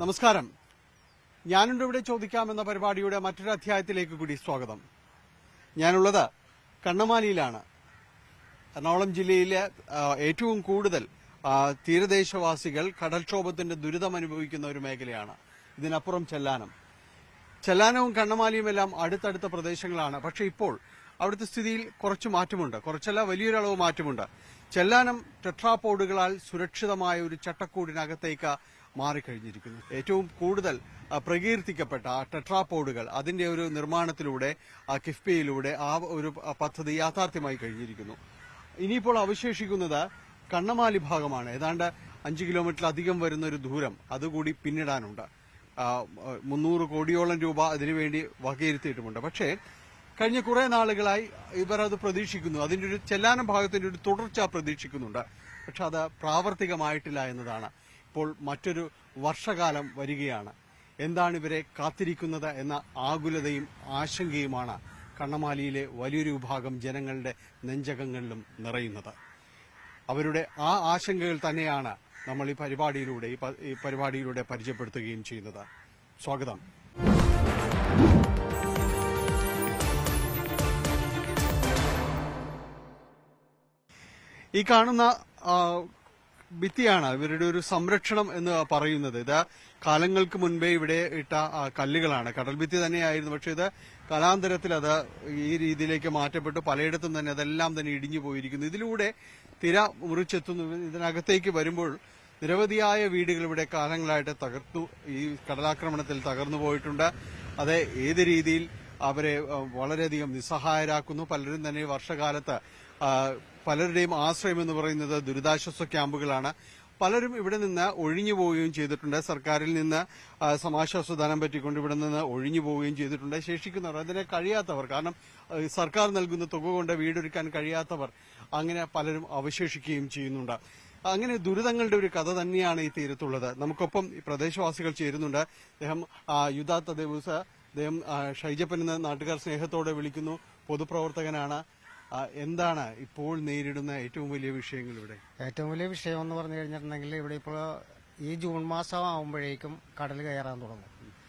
നമസ്കാരം ഞാനുണ്ട് ഇവിടെ ചോദിക്കാമെന്ന പരിപാടിയുടെ മറ്റൊരു അധ്യായത്തിലേക്ക് കൂടി സ്വാഗതം ഞാനുള്ളത് കണ്ണമാലിയിലാണ് എറണാകുളം ജില്ലയിലെ ആ, ഏറ്റവും കൂടുതൽ ആ, തീരദേശവാസികൾ കടൽക്ഷോഭത്തിന്റെ ദുരിതം അനുഭവിക്കുന്ന ഒരു മേഖലയാണ് ഇതിനപ്പുറം ചെല്ലാനം ചെല്ലാനവും കണ്ണമാലിയും എല്ലാം അടുത്തടുത്ത പ്രദേശങ്ങളാണ് പക്ഷേ ഇപ്പോൾ അവിടുത്തെ സ്ഥിതിയിൽ കുറച്ച് മാറ്റമുണ്ട് കുറച്ചല്ല വലിയൊരളവ് മാറ്റമുണ്ട് ചെല്ലാനം ടെട്രാപോഡുകളാൽ സുരക്ഷിതമായ ഒരു ചട്ടക്കൂടിനകത്തേക്ക് മാറിക്കഴിഞ്ഞിരിക്കുന്നു ഏറ്റവും കൂടുതൽ ആ, പ്രകീർത്തിക്കപ്പെട്ട ആ ടെട്രാപോഡുകൾ അതിന്റെ ഒരു നിർമ്മാണത്തിലൂടെ ആ കിഫ്ബിയിലൂടെ ആ ഒരു പ- പദ്ധതി യാഥാർത്ഥ്യമായി കഴിഞ്ഞിരിക്കുന്നു ഇനിയിപ്പോൾ അവശേഷിക്കുന്നത് കണ്ണമാലി ഭാഗമാണ് ഏതാണ്ട് അഞ്ച് കിലോമീറ്ററിലധികം വരുന്ന ഒരു ദൂരം അതുകൂടി പിന്നിടാനുണ്ട് ആ, മുന്നൂറ് കോടിയോളം രൂപ അതിനുവേണ്ടി വകയിരുത്തിയിട്ടുമുണ്ട് പക്ഷേ കഴിഞ്ഞ കുറെ നാളുകളായി ഇവർ അത് പ്രതീക്ഷിക്കുന്നു അതിന്റെ ഒരു ചെല്ലാനം ഭാഗത്തിന്റെ ഒരു തുടർച്ച പ്രതീക്ഷിക്കുന്നുണ്ട് പക്ഷെ അത് പ്രാവർത്തികമായിട്ടില്ല എന്നതാണ് ഇപ്പോൾ മറ്റൊരു വർഷകാലം വരികയാണ് എന്താണ് ഇവരെ കാത്തിരിക്കുന്നത് എന്ന ആകുലതയും ആശങ്കയുമാണ് കണ്ണമാലിയിലെ വലിയൊരു വിഭാഗം ജനങ്ങളുടെ നെഞ്ചകങ്ങളിലും നിറയുന്നത് അവരുടെ ആ ആശങ്കകൾ തന്നെയാണ് നമ്മൾ ഈ പരിപാടിയിലൂടെ ഈ പ- ഈ പരിപാടിയിലൂടെ പരിചയപ്പെടുത്തുകയും ചെയ്യുന്നത് സ്വാഗതം ഈ കാണുന്ന ആ, ഭിത്തിയാണ് ഇവരുടെ ഒരു സംരക്ഷണം എന്ന് പറയുന്നത് ഇത് കാലങ്ങൾക്ക് മുൻപേ ഇവിടെ ഇട്ട ആ, കല്ലുകളാണ് കടൽ ഭിത്തി തന്നെയായിരുന്നു പക്ഷെ ഇത് കാലാന്തരത്തിൽ അത് ഈ രീതിയിലേക്ക് മാറ്റപ്പെട്ട് പലയിടത്തും തന്നെ അതെല്ലാം തന്നെ ഇടിഞ്ഞു പോയിരിക്കുന്നു ഇതിലൂടെ തിര മുറിച്ചെത്തുന്നു ഇതിനകത്തേക്ക് വരുമ്പോൾ നിരവധിയായ വീടുകൾ ഇവിടെ കാലങ്ങളായിട്ട് തകർത്തു ഈ കടലാക്രമണത്തിൽ തകർന്നു പോയിട്ടുണ്ട് അത് ഏത് രീതിയിൽ അവരെ ആ, വളരെയധികം നിസ്സഹായരാക്കുന്നു പലരും തന്നെ വർഷകാലത്ത് ആ, പലരുടെയും ആശ്രയം എന്ന് പറയുന്നത് ദുരിതാശ്വാസ ക്യാമ്പുകളാണ് പലരും ഇവിടെ നിന്ന് ഒഴിഞ്ഞു പോവുകയും ചെയ്തിട്ടുണ്ട് സർക്കാരിൽ നിന്ന് ആ, സമാശ്വാസ ധനം പറ്റിക്കൊണ്ട് ഇവിടെ നിന്ന് ഒഴിഞ്ഞു പോവുകയും ചെയ്തിട്ടുണ്ട് ശേഷിക്കുന്നവർ അതിനെ കഴിയാത്തവർ കാരണം ആ, സർക്കാർ നൽകുന്ന തുക കൊണ്ട് വീടൊരുക്കാൻ കഴിയാത്തവർ അങ്ങനെ പലരും അവശേഷിക്കുകയും ചെയ്യുന്നുണ്ട് അങ്ങനെ ദുരിതങ്ങളുടെ ഒരു കഥ തന്നെയാണ് ഈ തീരത്തുള്ളത് നമുക്കൊപ്പം ഈ പ്രദേശവാസികൾ ചേരുന്നുണ്ട് അദ്ദേഹം ആ, യുദാത്ത ദേവൂസ് അദ്ദേഹം ആ, ഷൈജപ്പൻ എന്ന നാട്ടുകാർ സ്നേഹത്തോടെ വിളിക്കുന്നു പൊതുപ്രവർത്തകനാണ് ആ, എന്താണ് ഇപ്പോൾ നേരിടുന്ന ഏറ്റവും വലിയ വിഷയങ്ങൾ ഇവിടെ ഏറ്റവും വലിയ വിഷയം എന്ന് പറഞ്ഞു കഴിഞ്ഞിട്ടുണ്ടെങ്കിൽ ഇവിടെ ഇപ്പോൾ ഈ ജൂൺ മാസം ആകുമ്പോഴേക്കും കടൽ കയറാൻ തുടങ്ങും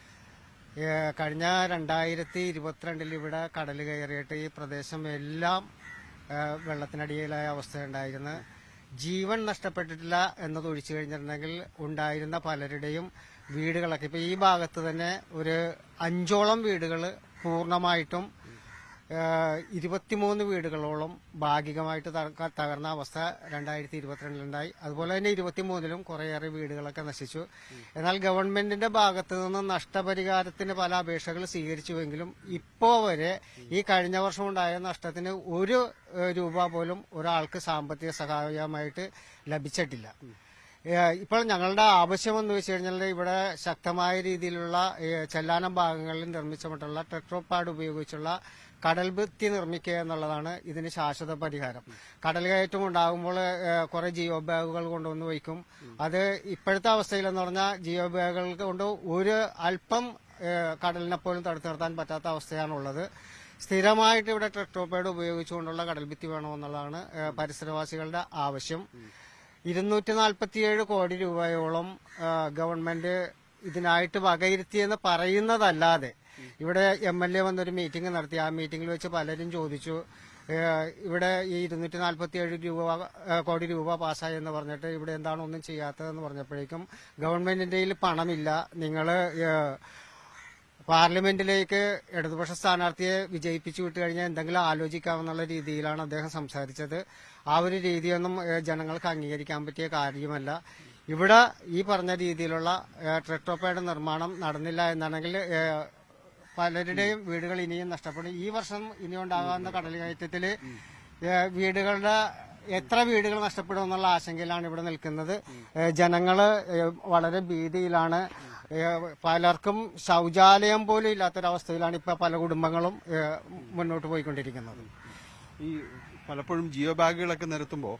ഏ, കഴിഞ്ഞ രണ്ടായിരത്തി ഇരുപത്തിരണ്ടിൽ ഇവിടെ കടൽ കയറിയിട്ട് ഈ പ്രദേശം എല്ലാം ഏ, വെള്ളത്തിനടിയിലായ അവസ്ഥയുണ്ടായിരുന്നു ജീവൻ നഷ്ടപ്പെട്ടിട്ടില്ല എന്നത് ഒഴിച്ചു കഴിഞ്ഞിട്ടുണ്ടെങ്കിൽ ഉണ്ടായിരുന്ന പലരുടെയും വീടുകളൊക്കെ ഇപ്പൊ ഈ ഭാഗത്ത് തന്നെ ഒരു അഞ്ചോളം വീടുകൾ പൂർണ്ണമായിട്ടും ഏഹ് ഇരുപത്തിമൂന്ന് വീടുകളോളം ഭാഗികമായിട്ട് തക- തകർന്ന അവസ്ഥ രണ്ടായിരത്തി ഇരുപത്തിരണ്ടിലുണ്ടായി അതുപോലെ തന്നെ ഇരുപത്തിമൂന്നിലും കുറേയേറെ വീടുകളൊക്കെ നശിച്ചു എന്നാൽ ഗവൺമെന്റിന്റെ ഭാഗത്തു നിന്ന് നഷ്ടപരിഹാരത്തിന് പല അപേക്ഷകൾ സ്വീകരിച്ചുവെങ്കിലും ഇപ്പോ വരെ ഈ കഴിഞ്ഞ വർഷം ഉണ്ടായ നഷ്ടത്തിന് ഒരു ഏഹ് രൂപ പോലും ഒരാൾക്ക് സാമ്പത്തിക സഹായമായിട്ട് ലഭിച്ചിട്ടില്ല ഏഹ് ഇപ്പോൾ ഞങ്ങളുടെ ആവശ്യം എന്ന് വെച്ച് കഴിഞ്ഞാൽ ഇവിടെ ശക്തമായ രീതിയിലുള്ള ഏഹ് ചെല്ലാനം ഭാഗങ്ങളിൽ നിർമ്മിച്ചപ്പെട്ടുള്ള ടെട്രോപാഡ് ഉപയോഗിച്ചുള്ള കടൽ ഭിത്തി നിർമ്മിക്കുക എന്നുള്ളതാണ് ഇതിന് ശാശ്വത പരിഹാരം കടൽ കയറ്റം ഉണ്ടാകുമ്പോൾ ഏഹ് കുറെ ജിയോ ബാഗുകൾ കൊണ്ടുവന്ന് വയ്ക്കും അത് ഇപ്പോഴത്തെ അവസ്ഥയിൽ എന്ന് പറഞ്ഞാൽ ജിയോ ബാഗുകൾ കൊണ്ട് ഒരു അല്പം ഏഹ് കടലിനെ പോലും തടുത്തു നിർത്താൻ പറ്റാത്ത അവസ്ഥയാണുള്ളത് സ്ഥിരമായിട്ട് ഇവിടെ ടെട്രോപാഡ് ഉപയോഗിച്ചുകൊണ്ടുള്ള കടൽ ഭിത്തി വേണമെന്നുള്ളതാണ് ഏഹ് പരിസരവാസികളുടെ ആവശ്യം ഇരുന്നൂറ്റി നാൽപ്പത്തിയേഴ് കോടി രൂപയോളം ആ, ഗവൺമെന്റ് ഇതിനായിട്ട് വകയിരുത്തിയെന്ന് പറയുന്നതല്ലാതെ ഇവിടെ എം എൽ എ വന്നൊരു മീറ്റിംഗ് നടത്തി ആ മീറ്റിംഗിൽ വെച്ച് പലരും ചോദിച്ചു ഏ, ഇവിടെ ഈ ഇരുന്നൂറ്റി നാൽപ്പത്തി ഏഴ് രൂപ ആ, കോടി രൂപ പാസ്സായി എന്ന് പറഞ്ഞിട്ട് ഇവിടെ എന്താണ് ഒന്നും ചെയ്യാത്തതെന്ന് പറഞ്ഞപ്പോഴേക്കും ഗവൺമെന്റിന്റെ കയ്യിൽ പണമില്ല നിങ്ങള് ഏ, പാർലമെന്റിലേക്ക് ഇടതുപക്ഷ സ്ഥാനാർത്ഥിയെ വിജയിപ്പിച്ചു വിട്ടു കഴിഞ്ഞാൽ എന്തെങ്കിലും ആലോചിക്കാമെന്നുള്ള രീതിയിലാണ് അദ്ദേഹം സംസാരിച്ചത് ആ ഒരു രീതിയൊന്നും ഏഹ്, ജനങ്ങൾക്ക് അംഗീകരിക്കാൻ പറ്റിയ കാര്യമല്ല ഇവിടെ ഈ പറഞ്ഞ രീതിയിലുള്ള ഏഹ്, ട്രെട്രോപ്പയുടെ നിർമ്മാണം നടന്നില്ല എന്നാണെങ്കിൽ ഏഹ്, പലരുടെയും വീടുകൾ ഇനിയും നഷ്ടപ്പെടും ഈ വർഷം ഇനി ഉണ്ടാകാവുന്ന കടൽ കയറ്റത്തില് ഏഹ്, വീടുകളുടെ എത്ര വീടുകൾ നഷ്ടപ്പെടും എന്നുള്ള ആശങ്കയിലാണ് ഇവിടെ നിൽക്കുന്നത് ഏഹ്, ജനങ്ങള് ഏഹ്, വളരെ ഭീതിയിലാണ് ഏഹ് പലർക്കും ശൗചാലയം പോലും ഇല്ലാത്തൊരവസ്ഥയിലാണ് ഇപ്പൊ പല കുടുംബങ്ങളും ഏഹ് മുന്നോട്ട് പോയിക്കൊണ്ടിരിക്കുന്നത് ഈ പലപ്പോഴും ജിയോ ബാഗുകളൊക്കെ നിരത്തുമ്പോൾ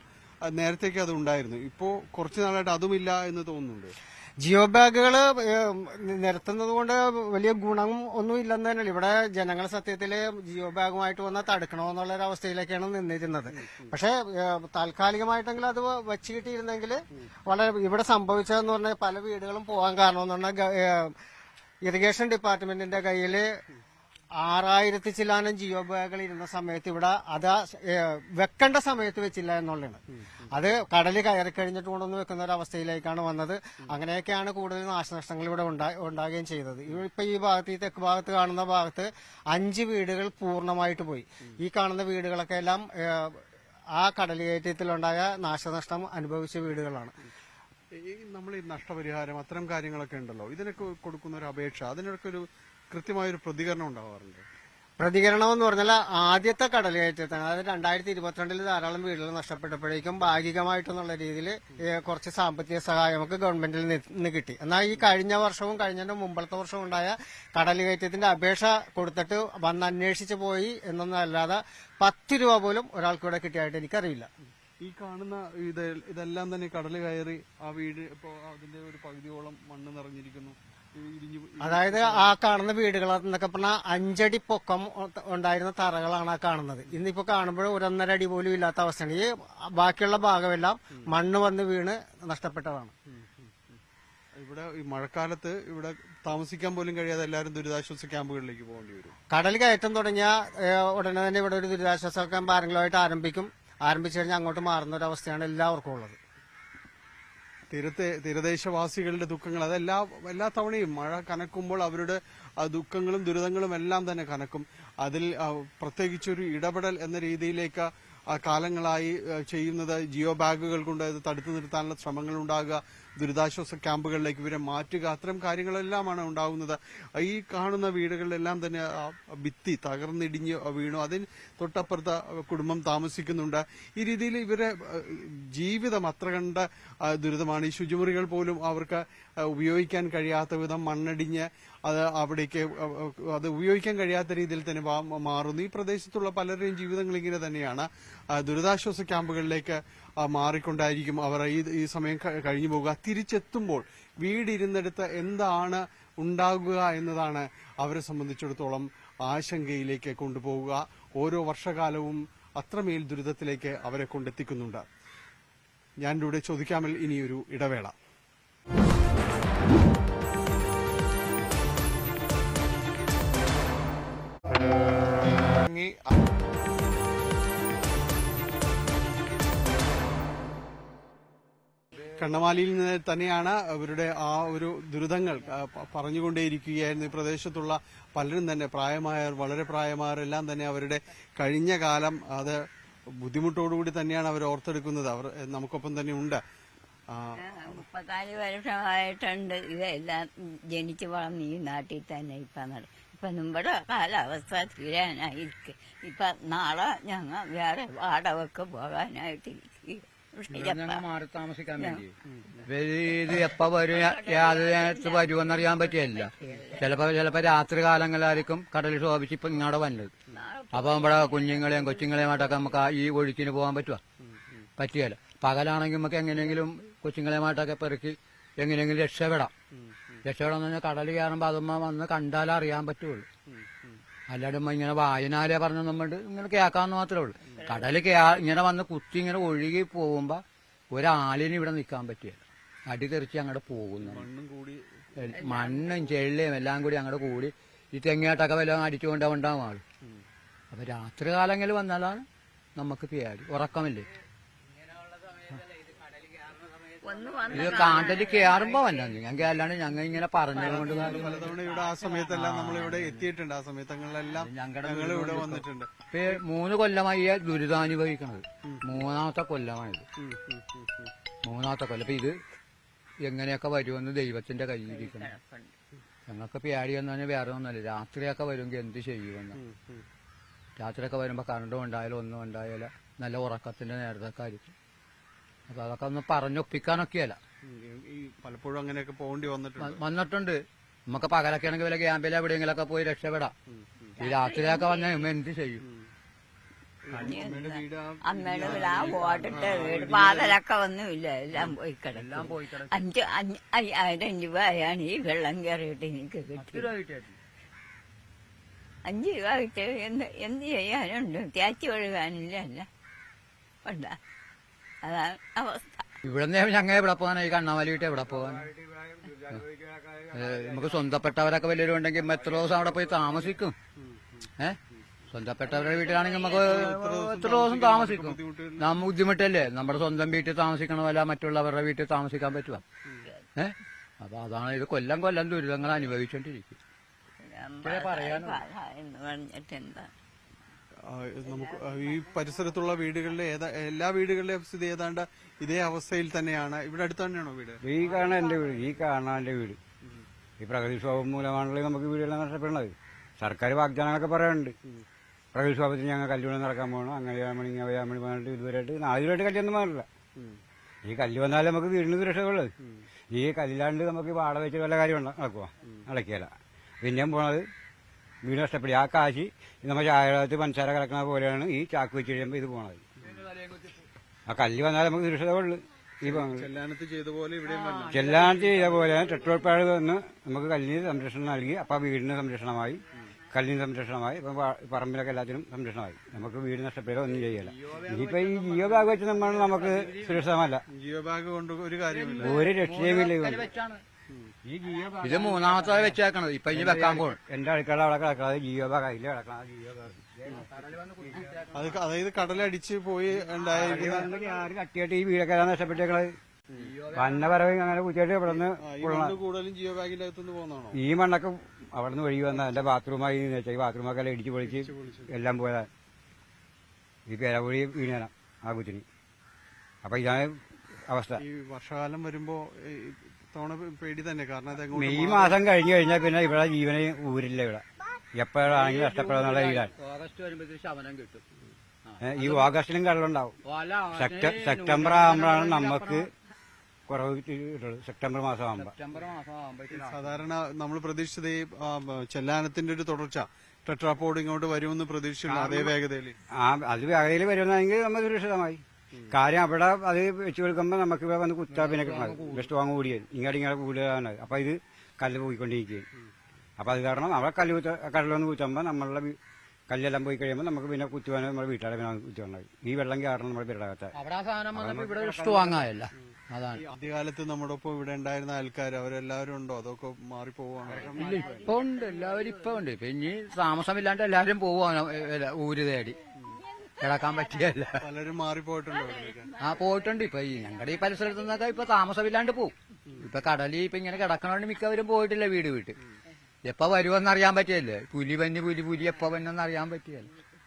ആ, നേരത്തേക്ക് അത് ഉണ്ടായിരുന്നു ഇപ്പോ കുറച്ചു നാളായിട്ട് അതുമില്ല എന്ന് തോന്നുന്നുണ്ട് ജിയോ ബാഗുകൾ നിരത്തുന്നത് കൊണ്ട് വലിയ ഗുണം ഒന്നും ഇല്ലെന്ന് തന്നെയാണ് ഇവിടെ ജനങ്ങൾ സത്യത്തില് ജിയോ ബാഗുമായിട്ട് വന്നാൽ തടുക്കണമെന്നുള്ള ഒരു അവസ്ഥയിലേക്കാണ് നിന്നിരുന്നത് പക്ഷെ ഏഹ്, താൽക്കാലികമായിട്ടെങ്കിലും അത് വെച്ച് കിട്ടിയിരുന്നെങ്കിൽ വളരെ ഇവിടെ സംഭവിച്ചതെന്ന് പറഞ്ഞാൽ പല വീടുകളും പോകാൻ കാരണം എന്ന് പറഞ്ഞാൽ ഗ- ഏഹ്, ഇറിഗേഷൻ ഡിപ്പാർട്ട്മെന്റിന്റെ കയ്യിൽ ആറായിരത്തി ചില്ലാനം ജിയോ ബാഗുകൾ ഇരുന്ന സമയത്ത് ഇവിടെ അത് ഏഹ്, വെക്കേണ്ട സമയത്ത് വെച്ചില്ല എന്നുള്ളതാണ് അത് കടല് കയറി കഴിഞ്ഞിട്ട് കൊണ്ടൊന്ന് വെക്കുന്ന ഒരു അവസ്ഥയിലേക്കാണ് വന്നത് അങ്ങനെയൊക്കെയാണ് കൂടുതൽ നാശനഷ്ടങ്ങൾ ഇവിടെ ഉണ്ടാ- ഉണ്ടാകുകയും ചെയ്തത് ഇവ- ഇപ്പൊ ഈ ഭാഗത്ത് ഈ തെക്ക് ഭാഗത്ത് കാണുന്ന ഭാഗത്ത് അഞ്ച് വീടുകൾ പൂർണ്ണമായിട്ട് പോയി ഈ കാണുന്ന വീടുകളൊക്കെ എല്ലാം ഏഹ്, ആ കടലുകയറ്റത്തിലുണ്ടായ നാശനഷ്ടം അനുഭവിച്ച വീടുകളാണ് ഈ നമ്മൾ ഈ നഷ്ടപരിഹാരം അത്തരം കാര്യങ്ങളൊക്കെ ഉണ്ടല്ലോ ഇതിനൊക്കെ കൊടുക്കുന്ന ഒരു അപേക്ഷ അതിനൊക്കെ ഒരു കൃത്യമായൊരു പ്രതികരണം ഉണ്ടാവാറുണ്ട് പ്രതികരണം എന്ന് പറഞ്ഞാൽ ആദ്യത്തെ കടലുകയറ്റത്തിന് അതായത് രണ്ടായിരത്തി ഇരുപത്തിരണ്ടിൽ ധാരാളം വീടുകൾ നഷ്ടപ്പെട്ടപ്പോഴേക്കും ഭാഗികമായിട്ടെന്നുള്ള രീതിയിൽ കുറച്ച് സാമ്പത്തിക സഹായം നമുക്ക് ഗവൺമെന്റിൽ നിന്ന് കിട്ടി എന്നാൽ ഈ കഴിഞ്ഞ വർഷവും കഴിഞ്ഞതിന്റെ മുമ്പത്തെ വർഷവും ഉണ്ടായ കടലുകയറ്റത്തിന്റെ അപേക്ഷ കൊടുത്തിട്ട് വന്ന് അന്വേഷിച്ച് പോയി എന്നൊന്നല്ലാതെ പത്ത് രൂപ പോലും ഒരാൾക്ക് ഇവിടെ കിട്ടിയായിട്ട് എനിക്കറിയില്ല ഈ കാണുന്ന ഇത് ഇതെല്ലാം തന്നെ കടൽ കയറി ആ വീട് ഇപ്പോ അതിന്റെ ഒരു പകുതിയോളം മണ്ണ് നിറഞ്ഞിരിക്കുന്നു ഈ ഇടിഞ്ഞു അതായത് ആ കാണുന്ന വീടുകൾ എന്നൊക്കെ പറഞ്ഞാൽ അഞ്ചടി പൊക്കം ഉ- ഉണ്ടായിരുന്ന തറകളാണ് ആ കാണുന്നത് ഇന്നിപ്പോ കാണുമ്പോൾ ഒരു ഒന്നര അടി പോലും ഇല്ലാത്ത അവസ്ഥയാണ് ഈ ബാക്കിയുള്ള ഭാഗമെല്ലാം മണ്ണ് വന്ന് വീണ് നഷ്ടപ്പെട്ടതാണ് ഇവിടെ ഈ മഴക്കാലത്ത് ഇവിടെ താമസിക്കാൻ പോലും കഴിയാതെ എല്ലാവരും ദുരിതാശ്വാസ ക്യാമ്പുകളിലേക്ക് പോകേണ്ടി വരും കടൽ കയറ്റം തുടങ്ങിയ ഏഹ്, ഉടനെ തന്നെ ഇവിടെ ഒരു ദുരിതാശ്വാസ ക്യാമ്പ് ആരെങ്കിലുമായിട്ട് ആരംഭിക്കും ആരംഭിച്ചു കഴിഞ്ഞാൽ അങ്ങോട്ട് മാറുന്ന ഒരു അവസ്ഥയാണ് എല്ലാവർക്കും ഉള്ളത് തീരത്തെ തീരദേശവാസികളുടെ ദുഃഖങ്ങൾ അതെല്ലാ എല്ലാ തവണയും മഴ കനക്കുമ്പോൾ അവരുടെ ആ ദുഃഖങ്ങളും ദുരിതങ്ങളും എല്ലാം തന്നെ കനക്കും അതിൽ ആ, പ്രത്യേകിച്ചൊരു ഇടപെടൽ എന്ന രീതിയിലേക്ക് ആ, കാലങ്ങളായി ആ, ചെയ്യുന്നത് ജിയോ ബാഗുകൾ കൊണ്ട് ഇത് തടുത്തു നിർത്താനുള്ള ശ്രമങ്ങൾ ഉണ്ടാകുക ദുരിതാശ്വാസ ക്യാമ്പുകളിലേക്ക് ഇവരെ മാറ്റുക അത്തരം കാര്യങ്ങളെല്ലാമാണ് ഉണ്ടാകുന്നത് ഈ കാണുന്ന വീടുകളിലെല്ലാം തന്നെ ആ ഭിത്തി തകർന്നിടിഞ്ഞ് വീണു അതിന് തൊട്ടപ്പുറത്ത് കുടുംബം താമസിക്കുന്നുണ്ട് ഈ രീതിയിൽ ഇവരെ ആ, ജീവിതം അത്ര കണ്ട ആ, ദുരിതമാണ് ഈ ശുചിമുറികൾ പോലും അവർക്ക് ആ, ഉപയോഗിക്കാൻ കഴിയാത്ത വിധം മണ്ണടിഞ്ഞ് അത് അവിടേക്ക് ആ, ആ, അത് ഉപയോഗിക്കാൻ കഴിയാത്ത രീതിയിൽ തന്നെ വാ- മാറുന്നു ഈ പ്രദേശത്തുള്ള പലരുടെയും ജീവിതങ്ങൾ ഇങ്ങനെ തന്നെയാണ് ആ, ദുരിതാശ്വാസ ക്യാമ്പുകളിലേക്ക് ആ, മാറിക്കൊണ്ടായിരിക്കും അവർ ഈ ഈ സമയം ക- കഴിഞ്ഞു പോകുക തിരിച്ചെത്തുമ്പോൾ വീടിരുന്നിടത്ത് എന്താണ് ഉണ്ടാകുക എന്നതാണ് അവരെ സംബന്ധിച്ചിടത്തോളം ആശങ്കയിലേക്ക് കൊണ്ടുപോവുക ഓരോ വർഷകാലവും അത്രമേൽ ദുരിതത്തിലേക്ക് അവരെ കൊണ്ടെത്തിക്കുന്നുണ്ട് ഞാൻ ഇവിടെ ചോദിക്കാമൽ ഇനിയൊരു ഇടവേള കണ്ണമാലിയിൽ നിന്ന് തന്നെയാണ് അവരുടെ ആ ഒരു ദുരിതങ്ങൾ ആ, പ- പറഞ്ഞുകൊണ്ടേയിരിക്കുകയായിരുന്നു ഈ പ്രദേശത്തുള്ള പലരും തന്നെ പ്രായമായവർ വളരെ പ്രായമായവരെല്ലാം തന്നെ അവരുടെ കഴിഞ്ഞ കാലം അത് ബുദ്ധിമുട്ടോടുകൂടി തന്നെയാണ് അവർ ഓർത്തെടുക്കുന്നത് അവർ എ, നമുക്കൊപ്പം തന്നെ ഉണ്ട് ആ, മുപ്പത്തിനാല് വർഷമായിട്ടുണ്ട് ഇതെല്ലാം ജനിച്ചു വളർന്ന് ഈ നാട്ടിൽ തന്നെ ഇപ്പൊ നട ഇപ്പൊ നമ്മുടെ കാലാവസ്ഥ തീരാനായിരിക്കും ഇപ്പൊ നാളെ ഞങ്ങൾ വേറെ വാടകയ്ക്ക് പോകാനായിട്ടിരിക്കും ഞങ്ങൾ മാറി താമസിക്കാൻ വേണ്ടി ഇവര് ഇത് എപ്പ വരും യാതൊരു നേരത്ത് വരുമെന്നറിയാൻ പറ്റിയല്ല ചിലപ്പോ ചിലപ്പോ രാത്രി കാലങ്ങളിലായിരിക്കും കടൽ ശോഭിച്ച് ഇപ്പൊ ഇങ്ങോട്ട് വന്നത് അപ്പൊ നമ്മുടെ കുഞ്ഞുങ്ങളെയും കൊച്ചുങ്ങളെയുമായിട്ടൊക്കെ നമുക്ക് ആ ഈ ഒഴുക്കിന് പോകാൻ പറ്റുക പറ്റിയല്ല പകലാണെങ്കിൽ നമുക്ക് എങ്ങനെയെങ്കിലും കൊച്ചുങ്ങളെയുമായിട്ടൊക്കെ പെറുക്കി എങ്ങനെയെങ്കിലും രക്ഷപ്പെടാം രക്ഷപ്പെടാന്ന് പറഞ്ഞാൽ കടൽ കയറുമ്പോൾ അതുമ്മ വന്ന് കണ്ടാലേ അറിയാൻ പറ്റുള്ളൂ അല്ലാണ്ട് ഉമ്മ ഇങ്ങനെ വായനാലെ പറഞ്ഞ നമ്മൾ ഇങ്ങനെ കേൾക്കാന്ന് മാത്രമേ ഉള്ളൂ കടൽ ഇങ്ങനെ വന്ന് കുത്തി ഇങ്ങനെ ഒഴുകി പോകുമ്പോ ഒരാളിന് ഇവിടെ നിൽക്കാൻ പറ്റില്ല അടി തെറിച്ച് അങ്ങോട്ട് പോകുന്നു മണ്ണും കൂടി മണ്ണും ചെള്ളിയും എല്ലാം കൂടി അങ്ങോട്ട് കൂടി ഈ തെങ്ങേട്ടൊക്കെ വല്ലതും അടിച്ചുകൊണ്ട് ഉണ്ടാവും ആള് അപ്പൊ രാത്രി കാലങ്ങളിൽ വന്നാലാണ് നമുക്ക് പേടി ഉറക്കമില്ലേ ഒന്ന് വന്ന് ഇത് കാണ്ടല് കയറുമ്പോ വന്നത് ഞങ്ങൾക്ക് അല്ലാണ്ട് ഞങ്ങൾ ഇങ്ങനെ പറഞ്ഞത് കൊണ്ട് പലതവണ ഇവിടെ ആ സമയത്തെല്ലാം നമ്മൾ ഇവിടെ എത്തിയിട്ടുണ്ട് ആ സമയത്തങ്ങളിലെല്ലാം ഞങ്ങളുടെ ഞങ്ങൾ ഇവിടെ വന്നിട്ടുണ്ട് ഇപ്പൊ ഈ മൂന്ന് കൊല്ലമായി ഈ ദുരിതാനുഭവിക്കണത് മൂന്നാമത്തെ കൊല്ലമാണിത് ഉം, ഉം, ഉം, ഉം. മൂന്നാമത്തെ കൊല്ലം അപ്പൊ ഇത് എങ്ങനെയൊക്കെ വരുമെന്ന് ദൈവത്തിന്റെ കയ്യിലിരിക്കണം ഞങ്ങൾക്ക് പേടി എന്ന് പറഞ്ഞാൽ വേറെ ഒന്നുമല്ല രാത്രിയൊക്കെ വരുമെങ്കിൽ എന്ത് ചെയ്യുമെന്ന് ഉം, ഉം. രാത്രിയൊക്കെ വരുമ്പോൾ കറണ്ടും ഉണ്ടായാലും ഒന്നും ഉണ്ടായാലും നല്ല ഉറക്കത്തിന്റെ നേരത്തൊക്കെ ആയിരിക്കും അപ്പൊ അതൊക്കെ ഒന്ന് പറഞ്ഞൊപ്പിക്കാനൊക്കെയല്ല ഉം, ഈ- ഈ പലപ്പോഴും അങ്ങനെയൊക്കെ പോകേണ്ടി വന്നിട്ടുണ്ട് വ- വന്നിട്ടുണ്ട് നമുക്ക് പകലൊക്കെ ആണെങ്കിൽ വല്ല ക്യാമ്പിൽ എവിടെയെങ്കിലൊക്കെ പോയി രക്ഷപ്പെടാം ഈ രാത്രിയൊക്കെ വന്നാൽ ഇമ്മ എന്ത് ചെയ്യും ഈ ഇനി അമ്മയുടെ എന്താ? വീട് ആ അമ്മയുടെ വീട് ആ ഓടിട്ട വീട് പാതലൊക്കെ ഒന്നുമില്ല എല്ലാം പോയി കിടക്കും എല്ലാം പോയി കിടക്കും അഞ്ച് അഞ്ച് അയ്യായിരം രൂപയാണ് ഈ വെള്ളം കയറിയിട്ട് എനിക്ക് കിട്ടി അഞ്ച് രൂപ കിട്ടിയ എന്ത് എന്ത് ചെയ്യാനുണ്ട് തേച്ച് ഒഴുകാനില്ല അല്ല ഉണ്ടാ അതാണ് അവസ്ഥ ഇവിടെ നിന്ന് ഞങ്ങൾ എവിടെ പോകാനാ ഈ കണ്ണാമലി വിട്ട് എവിടെ പോകാൻ ഏ, നമുക്ക് സ്വന്തപ്പെട്ടവരൊക്കെ വലിയൊരു ഉണ്ടെങ്കിൽ എത്ര ദിവസം അവിടെ പോയി താമസിക്കും ഏ സ്വന്തപ്പെട്ടവരുടെ വീട്ടിലാണെങ്കിൽ നമുക്ക് എത്ര ദിവസം താമസിക്കും നാം ബുദ്ധിമുട്ടല്ലേ നമ്മുടെ സ്വന്തം വീട്ടിൽ താമസിക്കണ പോലെ മറ്റുള്ളവരുടെ വീട്ടിൽ താമസിക്കാൻ പറ്റുക ഏ അപ്പൊ അതാണ് ഇത് കൊല്ലം കൊല്ലം ദുരിതങ്ങൾ അനുഭവിച്ചോണ്ടിരിക്കും എന്ന് പറഞ്ഞിട്ട് എന്താ ആ, നമുക്ക് ആ, ഈ പരിസരത്തുള്ള വീടുകളിലെ ഏതാ എല്ലാ വീടുകളിലെയും സ്ഥിതി ഏതാണ്ട് ഇതേ അവസ്ഥയിൽ തന്നെയാണ് ഇവിടെ അടുത്ത് തന്നെയാണോ വീട് ഈ കാണാൻ എന്റെ വീട് ഈ കാണാൻ എന്റെ വീട് ഈ പ്രകൃതിക്ഷോഭം മൂലമാണല്ലോ നമുക്ക് വീടുകളെല്ലാം നഷ്ടപ്പെടുന്നത് സർക്കാർ വാഗ്ദാനങ്ങളൊക്കെ പറയാറുണ്ട് പ്രകൃതിക്ഷോഭത്തിന് ഞങ്ങൾ കല്ലുവണ്ണം നടക്കാൻ പോകണം അങ്ങനെ ചെയ്യാൻ വേണ്ടി ഇങ്ങനെ ചെയ്യാൻ വേണ്ടി പറഞ്ഞിട്ട് ഇതുവരെയായിട്ട് നാലുവരായിട്ട് കല്ലൊന്നും മാറില്ല ഈ കല്ല് വന്നാലേ നമുക്ക് വീടിന് സുരക്ഷയുള്ളത് ഈ കല്ലാണ്ട് നമുക്ക് വാട വെച്ച് വല്ല കാര്യം നടക്കുക നടക്കിയല്ല പിന്നെയും പോണത് വീട് നഷ്ടപ്പെടും ആ കാശ് നമ്മൾ ചായത്ത് പഞ്ചസാര കലക്കണ പോലെയാണ് ഈ ചാക്ക് വെച്ച് കഴിയുമ്പോൾ ഇത് പോണത് ആ കല്ല് വന്നാലേ നമുക്ക് സുരക്ഷിതമുള്ളൂ ഈ പോകുന്നത് ചെല്ലാനത്ത് ചെയ്ത പോലെ ഇവിടെയും വരണം ചെല്ലാൻ ചെയ്ത പോലെ ടെട്രോൾപ്പാട് വന്ന് നമുക്ക് കല്ലിന് സംരക്ഷണം നൽകി അപ്പൊ വീടിന് സംരക്ഷണമായി കല്ലിന് സംരക്ഷണമായി ഇപ്പൊ പ- പറമ്പിലൊക്കെ എല്ലാത്തിനും സംരക്ഷണമായി നമുക്ക് വീട് നഷ്ടപ്പെടുക ഒന്നും ചെയ്യല ഇനിയിപ്പോ ഈ ജിയോ ബാഗ് വെച്ച് നമ്മൾ നമുക്ക് സുരക്ഷിതമല്ല ജിയോ ബാഗ് കൊണ്ട് ഒരു കാര്യമില്ല ഒരു രക്ഷയുമില്ല ഇതുകൊണ്ട്. ഈ ജിയോ ബാഗ് ഇത് മൂന്നാമത്തെ വെച്ചേക്കണത് ഇപ്പൊ ഇനി വെക്കാൻ പോകും എന്റെ അടുക്കള അവിടെ കിടക്കാതെ ജിയോ ബാഗ് അതിൽ കിടക്കണം ജിയോ ബാഗ് അത് ക- അതായത് കടലടിച്ച് പോയി ഉണ്ടായിരിക്കുന്ന ഇതുകൊണ്ട് ആര് കട്ടിയായിട്ട് ഈ വീടൊക്കെ എല്ലാം നഷ്ടപ്പെട്ടേക്കണത് വന്ന പറവ് അങ്ങനെ കുത്തിയിട്ട് ഇവിടെ നിന്ന് ആ, ഈ മണ്ണ് കൂടുതലും ജിയോ ബാഗിന്റെ അകത്തുനിന്ന് പോകുന്നതാണോ ഈ മണ്ണൊക്കെ അവിടെ നിന്ന് ഒഴുകി വന്ന എന്റെ ബാത്റൂമായി വെച്ചാൽ ഈ ബാത്റൂമൊക്കെ എല്ലാം ഇടിച്ച് പൊളിച്ച് എല്ലാം പോയതാ ഈ പേരവഴി വീണാണ് ആ കുത്തിന് അപ്പൊ ഇതാണ് അവസ്ഥ ഈ വർഷകാലം വരുമ്പോ ഈ തവണ പേടി തന്നെ കാരണം അത് എങ്ങോട്ട് മെയ് മാസം കഴിഞ്ഞു കഴിഞ്ഞാൽ പിന്നെ ഇവിടെ ജീവനെ ഊരില്ല ഇവിടെ എപ്പോഴാണെങ്കിലും നഷ്ടപ്പെടുന്നുള്ള രീതിയിലാണ് ഓഗസ്റ്റ് വരുമ്പോഴത്തേക്ക് ശമനം കിട്ടും ഏ, ഈ ഓഗസ്റ്റിലും കടലുണ്ടാവും വല സെപ്റ്റ- സെപ്റ്റംബർ ആകുമ്പോഴാണ് നമുക്ക് കുറവ് കിട്ടുള്ളൂ സെപ്റ്റംബർ മാസം ആകുമ്പോൾ സെപ്റ്റംബർ മാസം ആകുമ്പോഴത്തേക്കും സാധാരണ നമ്മൾ പ്രതീക്ഷിച്ചത് ഈ ആ, ബ- ചെല്ലാനത്തിന്റെ ഒരു തുടർച്ച ടെട്രാപ്പോഡ് ഇങ്ങോട്ട് വരുമെന്ന് പ്രതീക്ഷിച്ചില്ല അതേ വേഗതയിൽ ആ അത് വേഗതയിൽ വരുന്നതെങ്കിൽ നമ്മൾ സുരക്ഷിതമായി കാര്യം അവിടെ അത് വെച്ച് കൊടുക്കുമ്പോൾ നമുക്ക് ഇവിടെ വന്ന് കുത്താ പിന്നെ കിട്ടണത് ബെസ്റ്റ് വാങ്ങ് കൂടിയത് ഇങ്ങോട്ട് ഇങ്ങോട്ട് കൂടുതലാണ് അപ്പൊ ഇത് കല്ല് പോയിക്കൊണ്ടിരിക്കുകയും അപ്പൊ അത് കാരണം അവിടെ കല്ല് കുത്ത കടലൊന്ന് കുത്തുമ്പോൾ നമ്മളുടെ വീ- കല്ലെല്ലാം പോയി കഴിയുമ്പോൾ നമുക്ക് പിന്നെ കുത്തുവാൻ നമ്മുടെ വീട്ടുകാരെ പിന്നെ കുത്തുവാണ്ടായി ഈ വെള്ളം കയറണം നമ്മുടെ വീടകത്തെ അവിടെ ആ സാധനം വന്നപ്പോ ഇവിടെ ഒരു സ്ട്രോങ് ആയല്ല അതാണ് ഈ ആദ്യകാലത്ത് നമ്മുടെ ഒപ്പം ഇവിടെ ഉണ്ടായിരുന്ന ആൾക്കാർ അവരെല്ലാവരും ഉണ്ടോ അതൊക്കെ മാറിപ്പോവാണ് ഇല്ല ഇപ്പൊ ഉണ്ട് എല്ലാവരും ഇപ്പൊ ഉണ്ട് ഇപ്പൊ ഇനി താമസമില്ലാണ്ട് എല്ലാവരും പോവാണ് ഊര് തേടി കിടക്കാൻ പറ്റിയല്ല പലരും മാറിപ്പോയിട്ടുണ്ടോ ഇവിടേക്ക്? ആ പോയിട്ടുണ്ട് ഇപ്പൊ ഈ ഞങ്ങളുടെ ഈ പരിസരത്ത് നിന്നൊക്കെ ഇപ്പൊ താമസമില്ലാണ്ട് പോവും ഇപ്പൊ കടലിൽ ഇപ്പൊ ഇങ്ങനെ കിടക്കണോണ്ട് മിക്കവരും പോയിട്ടില്ല വീട് വീട്ട് എപ്പോ വരുമെന്ന് അറിയാൻ പറ്റിയല്ലേ പുലി പഞ്ഞ് പുലി പുലി എപ്പോ വന്നെന്ന് അറിയാൻ പറ്റിയല്ല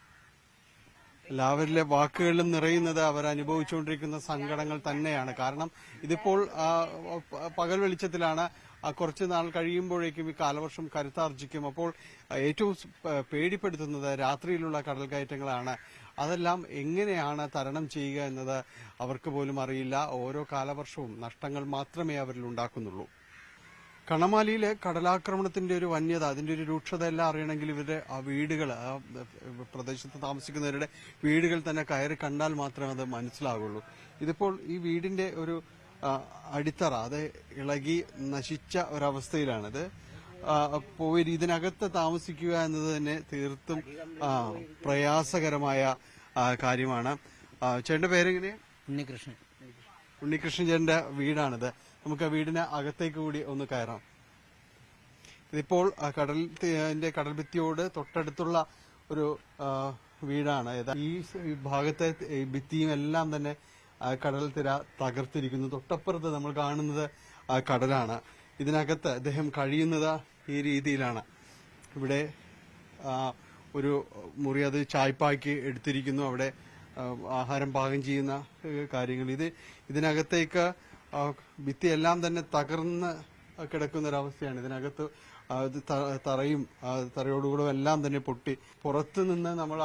എല്ലാവരിലെ വാക്കുകളിലും നിറയുന്നത് അവർ അനുഭവിച്ചുകൊണ്ടിരിക്കുന്ന സങ്കടങ്ങൾ തന്നെയാണ് കാരണം ഇതിപ്പോൾ ആ, പ- പകൽ വെളിച്ചത്തിലാണ് ആ, കുറച്ച് നാൾ കഴിയുമ്പോഴേക്കും ഈ കാലവർഷം കരുത്താർജിക്കും അപ്പോൾ ആ, ഏറ്റവും സ് പ- പേടിപ്പെടുത്തുന്നത് രാത്രിയിലുള്ള കടൽ കയറ്റങ്ങളാണ് അതെല്ലാം എങ്ങനെയാണ് തരണം ചെയ്യുക എന്നത് അവർക്ക് പോലും അറിയില്ല ഓരോ കാലവർഷവും നഷ്ടങ്ങൾ മാത്രമേ അവരിൽ ഉണ്ടാക്കുന്നുള്ളൂ കണമാലിയിലെ കടലാക്രമണത്തിന്റെ ഒരു വന്യത അതിന്റെ ഒരു രൂക്ഷത എല്ലാം അറിയണമെങ്കിൽ ഇവരുടെ ആ വീടുകൾ ആ പ്രദേശത്ത് താമസിക്കുന്നവരുടെ വീടുകൾ തന്നെ കയറി കണ്ടാൽ മാത്രമേ അത് മനസ്സിലാകുള്ളൂ ഇതിപ്പോൾ ഈ വീടിന്റെ ഒരു ആ, അടിത്തറ അത് ഇളകി നശിച്ച ഒരവസ്ഥയിലാണിത് ആ, പോയി ഇതിനകത്ത് താമസിക്കുക എന്നത് തന്നെ തീർത്തും ആ, പ്രയാസകരമായ ആ, കാര്യമാണ് ആ, ചേട്ടന്റെ പേരെങ്ങനെയാ ഉണ്ണികൃഷ്ണൻ ഉണ്ണികൃഷ്ണൻ ചേട്ടന്റെ വീടാണിത് നമുക്ക് ആ വീടിന് അകത്തേക്ക് കൂടി ഒന്ന് കയറാം ഇതിപ്പോൾ ആ കടൽ ന്റെ കടൽ ഭിത്തിയോട് തൊട്ടടുത്തുള്ള ഒരു ആ, വീടാണ് ഏതാ- ഈ സ് ഈ ഭാഗത്തെ ഈ ഭിത്തിയും എല്ലാം തന്നെ ആ, കടൽ തിര തകർത്തിരിക്കുന്നു തൊട്ടപ്പുറത്ത് നമ്മൾ കാണുന്നത് ആ കടലാണ് ഇതിനകത്ത് അദ്ദേഹം കഴിയുന്നത് ഈ രീതിയിലാണ് ഇവിടെ ആ, ഒരു മുറി അത് ചായ്പാക്കി എടുത്തിരിക്കുന്നു അവിടെ ആ, ആഹാരം പാകം ചെയ്യുന്ന ഏ, കാര്യങ്ങൾ ഇത് ഇതിനകത്തേക്ക് ആ, ഭിത്തിയെല്ലാം തന്നെ തകർന്ന് കിടക്കുന്ന ഒരവസ്ഥയാണ് ഇതിനകത്ത് ആ, ഇത് ത- തറയും ആ, തറയോടുകൂടും എല്ലാം തന്നെ പൊട്ടി പുറത്തു നിന്ന് നമ്മൾ ആ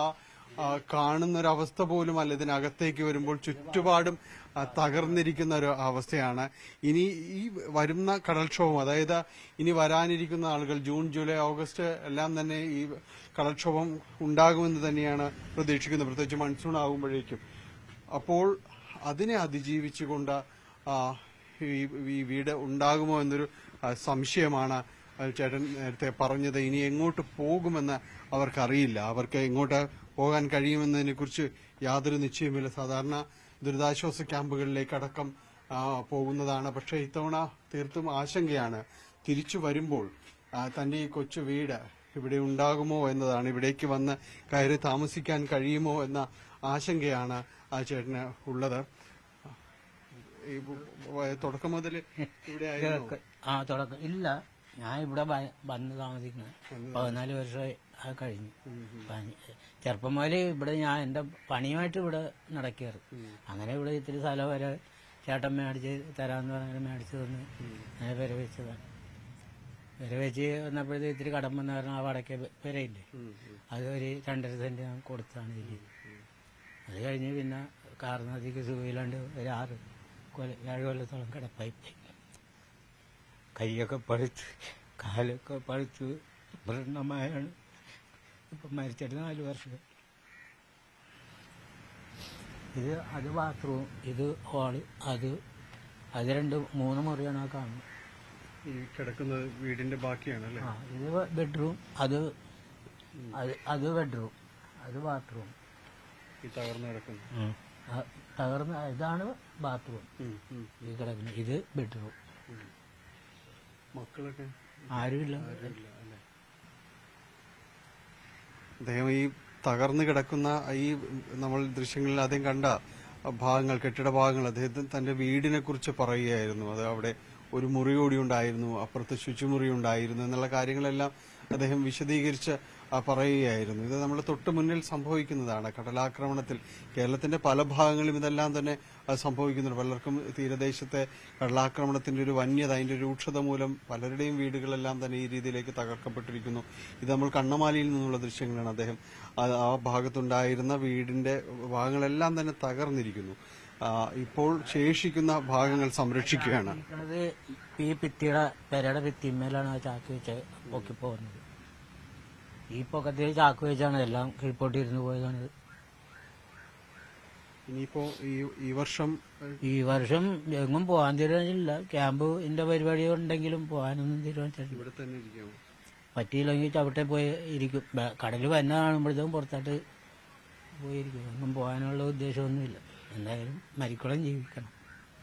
ആ, കാണുന്ന ഒരു അവസ്ഥ പോലും അല്ല ഇതിനകത്തേക്ക് വരുമ്പോൾ ചുറ്റുപാടും ആ, തകർന്നിരിക്കുന്ന ഒരു അവസ്ഥയാണ് ഇനി ഈ വരുന്ന കടൽക്ഷോഭം അതായത് ഇനി വരാനിരിക്കുന്ന ആളുകൾ ജൂൺ ജൂലൈ ഓഗസ്റ്റ് എല്ലാം തന്നെ ഈ കടൽക്ഷോഭം ഉണ്ടാകുമെന്ന് തന്നെയാണ് പ്രതീക്ഷിക്കുന്നത് പ്രത്യേകിച്ച് മൺസൂൺ ആകുമ്പോഴേക്കും അപ്പോൾ അതിനെ അതിജീവിച്ചുകൊണ്ട് ആ, ഈ ഈ വീട് ഉണ്ടാകുമോ എന്നൊരു ആ, സംശയമാണ് ആ, ചേട്ടൻ നേരത്തെ പറഞ്ഞത് ഇനി എങ്ങോട്ട് പോകുമെന്ന് അവർക്കറിയില്ല അവർക്ക് എങ്ങോട്ട് പോകാൻ കഴിയുമെന്നതിനെ കുറിച്ച് യാതൊരു നിശ്ചയമില്ല സാധാരണ ദുരിതാശ്വാസ ക്യാമ്പുകളിലേക്ക് അടക്കം ആ, പോകുന്നതാണ് പക്ഷേ ഇത്തവണ തീർത്തും ആശങ്കയാണ് തിരിച്ചു വരുമ്പോൾ ആ, തന്റെ ഈ കൊച്ചു വീട് ഇവിടെ ഉണ്ടാകുമോ എന്നതാണ് ഇവിടേക്ക് വന്ന് കയറി താമസിക്കാൻ കഴിയുമോ എന്ന ആശങ്കയാണ് ആ ചേട്ടന് ഉള്ളത് ഈ വ- തുടക്കം മുതൽ ഇവിടെ ആയിരുന്നു ആ തുടക്കം ഇല്ല ഞാൻ ഇവിടെ വ- വന്ന് താമസിക്കുന്നത് പതിനാല് വർഷമായി ആ കഴിഞ്ഞു പനി- ചെറുപ്പം മുതലേ ഇവിടെ ഞാൻ എന്റെ പണിയുമായിട്ട് ഇവിടെ നടക്കാറ് അങ്ങനെ ഇവിടെ ഇത്തിരി സ്ഥലം വരെ ചേട്ടൻ മേടിച്ച് തരാന്ന് പറഞ്ഞാൽ മേടിച്ച് തന്ന് അങ്ങനെ വില വെച്ചതാണ് വില വെച്ച് വന്നപ്പോഴത്തേക്ക് ഇത്തിരി കടം വന്ന കാരണം ആ വടക്കേ വിലയില്ലേ അത് ഒരു രണ്ടര സെന്റ് ഞാൻ കൊടുത്താണ് ചെയ്തത് അത് കഴിഞ്ഞ് പിന്നെ കാർന്നതിക്ക് സുഖമില്ലാണ്ട് ഒരു ആറ് കൊല്ലം ഏഴ് കൊല്ലത്തോളം കിടപ്പായി പോയി കൈയൊക്കെ പഴുത്ത് കാലൊക്കെ പഴുത്ത് വ്രണമായാണ് ഇപ്പം മരിച്ചിട്ട് നാല് വർഷം ഇത് അത് ബാത്റൂം ഇത് ഹാള് അത് അത് രണ്ട് മൂന്ന് മുറിയാണ് ആ കാണുന്നത് ഈ കിടക്കുന്നത് വീടിന്റെ ബാക്കിയാണ് അല്ലേ ആ ഇത് ബെഡ്റൂം അത് അത് അത് ബെഡ്റൂം അത് ബാത്റൂം ഈ തകർന്നു കിടക്കുന്നത് തകർന്ന ഇതാണ് ബാത്റൂം ഉം, ഉം. ഈ കിടക്കുന്നത് ഇത് ബെഡ്റൂം മക്കളൊക്കെ ആരുമില്ല അദ്ദേഹം ഈ തകർന്നു കിടക്കുന്ന ഈ നമ്മൾ ദൃശ്യങ്ങളിൽ ആദ്യം കണ്ട ഭാഗങ്ങൾ കെട്ടിട ഭാഗങ്ങൾ അദ്ദേഹത്തിന് തന്റെ വീടിനെ കുറിച്ച് പറയുകയായിരുന്നു അത് അവിടെ ഒരു മുറി കൂടി ഉണ്ടായിരുന്നു അപ്പുറത്ത് ശുചിമുറി ഉണ്ടായിരുന്നു എന്നുള്ള കാര്യങ്ങളെല്ലാം അദ്ദേഹം വിശദീകരിച്ച് ആ, പറയുകയായിരുന്നു ഇത് നമ്മൾ തൊട്ട് മുന്നിൽ സംഭവിക്കുന്നതാണ് കടലാക്രമണത്തിൽ കേരളത്തിന്റെ പല ഭാഗങ്ങളിലും ഇതെല്ലാം തന്നെ ആ, സംഭവിക്കുന്നുണ്ട് പലർക്കും തീരദേശത്തെ കടലാക്രമണത്തിന്റെ ഒരു വന്യത അതിന്റെ രൂക്ഷത മൂലം പലരുടെയും വീടുകളെല്ലാം തന്നെ ഈ രീതിയിലേക്ക് തകർക്കപ്പെട്ടിരിക്കുന്നു ഇത് നമ്മൾ കണ്ണമാലിയിൽ നിന്നുള്ള ദൃശ്യങ്ങളാണ് അദ്ദേഹം ആ- ആ ഭാഗത്തുണ്ടായിരുന്ന വീടിന്റെ ഭാഗങ്ങളെല്ലാം തന്നെ തകർന്നിരിക്കുന്നു ആ, ഇപ്പോൾ ശേഷിക്കുന്ന ഭാഗങ്ങൾ സംരക്ഷിക്കുകയാണ് ഇരിക്കണത് ഈ ഭിത്തിയുടെ പെരയുടെ ഭിത്തിമേലാണ് ആ ചാക്ക് വെച്ച് പൊക്കി പോകുന്നത് ഈ പൊക്കത്തിൽ ചാക്ക് വെച്ചാണ് എല്ലാം കീഴ്പോട്ട് ഇരുന്ന് പോയതാണിത് ഇനിയിപ്പോ ഈ ഈ വർഷം ഏഹ്, ഈ വർഷം എങ്ങും പോകാൻ തീരുമാനിച്ചില്ല ക്യാമ്പിന്റെ പരിപാടി ഉണ്ടെങ്കിലും പോകാനൊന്നും തീരുമാനിച്ചിട്ടില്ല ഇവിടെ തന്നെ ഇരിക്കാമോ പറ്റിയില്ലെങ്കിൽ ചവിട്ടെ പോയി ഇരിക്കും ബ- കടല് വന്ന കാണുമ്പോഴത്തേക്കും പുറത്തോട്ട് പോയിരിക്കും എങ്ങും പോകാനുള്ള ഉദ്ദേശമൊന്നുമില്ല എന്തായാലും മരിക്കണം ജീവിക്കണം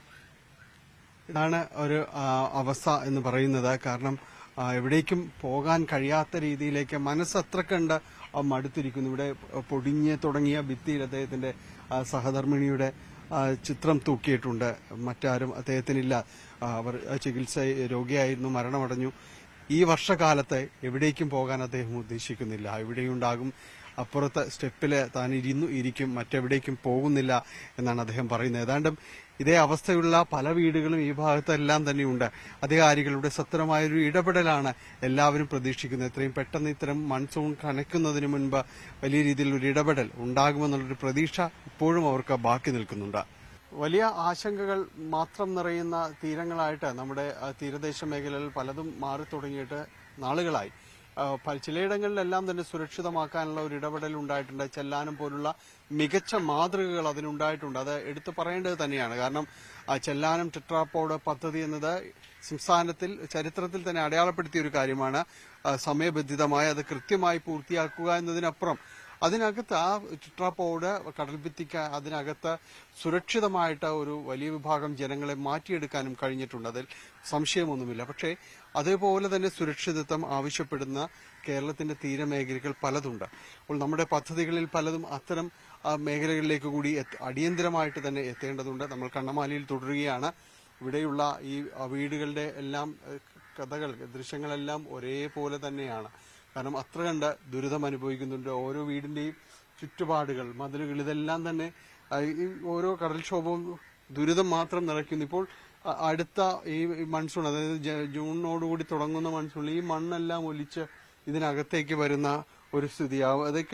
ഇതാണ് ഒരു ആ, അവസ്ഥ എന്ന് പറയുന്നത് കാരണം ആ, എവിടേക്കും പോകാൻ കഴിയാത്ത രീതിയിലേക്ക് മനസ്സ് അത്ര കണ്ട് ആ, മടുത്തിരിക്കുന്നു ഇവിടെ പൊടിഞ്ഞ് തുടങ്ങിയ ഭിത്തിയിൽ അദ്ദേഹത്തിന്റെ ആ, സഹധർമ്മിണിയുടെ ആ, ചിത്രം തൂക്കിയിട്ടുണ്ട് മറ്റാരും അദ്ദേഹത്തിനില്ല ആ, അവർ ചികിത്സ രോഗിയായിരുന്നു മരണമടഞ്ഞു ഈ വർഷകാലത്ത് എവിടേക്കും പോകാൻ അദ്ദേഹം ഉദ്ദേശിക്കുന്നില്ല എവിടെയുണ്ടാകും അപ്പുറത്തെ സ്റ്റെപ്പില് താൻ ഇരുന്നു ഇരിക്കും മറ്റെവിടേക്കും പോകുന്നില്ല എന്നാണ് അദ്ദേഹം പറയുന്നത് ഏതാണ്ടും ഇതേ അവസ്ഥയുള്ള പല വീടുകളും ഈ ഭാഗത്തെല്ലാം തന്നെയുണ്ട് അധികാരികളുടെ സത്രമായൊരു ഇടപെടലാണ് എല്ലാവരും പ്രതീക്ഷിക്കുന്നത് എത്രയും പെട്ടെന്ന് ഇത്തരം മൺസൂൺ കനക്കുന്നതിന് മുൻപ് വലിയ രീതിയിൽ ഒരു ഇടപെടൽ ഉണ്ടാകുമെന്നുള്ളൊരു പ്രതീക്ഷ ഇപ്പോഴും അവർക്ക് ബാക്കി നിൽക്കുന്നുണ്ട് വലിയ ആശങ്കകൾ മാത്രം നിറയുന്ന തീരങ്ങളായിട്ട് നമ്മുടെ ആ, തീരദേശ മേഖലകളിൽ പലതും മാറി തുടങ്ങിയിട്ട് നാളുകളായി ആ, പ- ചിലയിടങ്ങളിലെല്ലാം തന്നെ സുരക്ഷിതമാക്കാനുള്ള ഒരു ഇടപെടൽ ഉണ്ടായിട്ടുണ്ട് ചെല്ലാനം പോലുള്ള മികച്ച മാതൃകകൾ അതിനുണ്ടായിട്ടുണ്ട് അത് എടുത്തു പറയേണ്ടത് തന്നെയാണ് കാരണം ആ ചെല്ലാനം ടെട്രാപ്പോഡ് പദ്ധതി എന്നത് സംസ്ഥാനത്തിൽ ചരിത്രത്തിൽ തന്നെ അടയാളപ്പെടുത്തിയ ഒരു കാര്യമാണ് ആ, സമയബന്ധിതമായി അത് കൃത്യമായി പൂർത്തിയാക്കുക എന്നതിനപ്പുറം അതിനകത്ത് ആ ടെട്രാപ്പോഡ് കടൽഭിത്തിക്ക് അതിനകത്ത് സുരക്ഷിതമായിട്ട് ഒരു വലിയ വിഭാഗം ജനങ്ങളെ മാറ്റിയെടുക്കാനും കഴിഞ്ഞിട്ടുണ്ട് അതിൽ സംശയമൊന്നുമില്ല പക്ഷേ അതേപോലെ തന്നെ സുരക്ഷിതത്വം ആവശ്യപ്പെടുന്ന കേരളത്തിന്റെ തീരമേഖലകൾ പലതുണ്ട് അപ്പോൾ നമ്മുടെ പദ്ധതികളിൽ പലതും അത്തരം ആ, മേഖലകളിലേക്ക് കൂടി എത്ത- അടിയന്തരമായിട്ട് തന്നെ എത്തേണ്ടതുണ്ട് നമ്മൾ കണ്ണമാലിയിൽ തുടരുകയാണ് ഇവിടെയുള്ള ഈ ആ, വീടുകളുടെ എല്ലാം ഏഹ്, കഥകൾ ദൃശ്യങ്ങളെല്ലാം ഒരേപോലെ തന്നെയാണ് കാരണം അത്ര കണ്ട് ദുരിതം അനുഭവിക്കുന്നുണ്ട് ഓരോ വീടിന്റെയും ചുറ്റുപാടുകൾ മതിലുകൾ ഇതെല്ലാം തന്നെ ആ, ഈ ഓരോ കടൽക്ഷോഭവും ദുരിതം മാത്രം നിറയ്ക്കുന്നു ഇപ്പോൾ അ- അടുത്ത ഈ മൺസൂൺ അതായത് ജ- ജൂണിനോടുകൂടി തുടങ്ങുന്ന മൺസൂണിൽ ഈ മണ്ണെല്ലാം ഒലിച്ച് ഇതിനകത്തേക്ക് വരുന്ന ഒരു സ്ഥിതിയാവും അതൊക്കെ